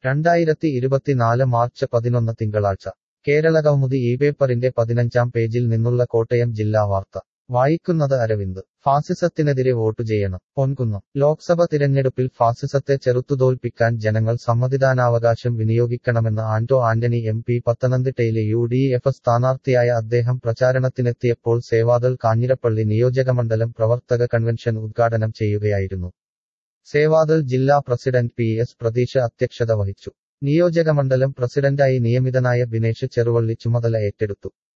രണ്ടായിരത്തി ഇരുപത്തിനാല് മാർച്ച് പതിനൊന്ന് തിങ്കളാഴ്ച കേരള കൗമുദി ഈ പേപ്പറിന്റെ പതിനഞ്ചാം പേജിൽ നിന്നുള്ള കോട്ടയം ജില്ലാ വാർത്ത വായിക്കുന്നത് അരവിന്ദ് ഫാസിസത്തിനെതിരെ വോട്ട് ചെയ്യണം പൊൻകുന്നം ലോക്സഭ തിരഞ്ഞെടുപ്പിൽ ഫാസിസത്തെ ചെറുത്തുതോൽപ്പിക്കാൻ ജനങ്ങൾ സമ്മതിദാനാവകാശം വിനിയോഗിക്കണമെന്ന് ആന്റോ ആന്റണി എം പി പത്തനംതിട്ടയിലെ യു ഡി എഫ് സ്ഥാനാർത്ഥിയായ അദ്ദേഹം പ്രചാരണത്തിനെത്തിയപ്പോൾ സേവാദൾ കാഞ്ഞിരപ്പള്ളി നിയോജകമണ്ഡലം പ്രവർത്തക കൺവെൻഷൻ ഉദ്ഘാടനം ചെയ്യുകയായിരുന്നു സേവാദൾ ജില്ലാ പ്രസിഡന്റ് പി എസ് പ്രതീഷ അധ്യക്ഷത വഹിച്ചു നിയോജകമണ്ഡലം പ്രസിഡന്റായി നിയമിതനായ ബിനേഷ് ചെറുവള്ളി ചുമതല ഏറ്റെടുത്തു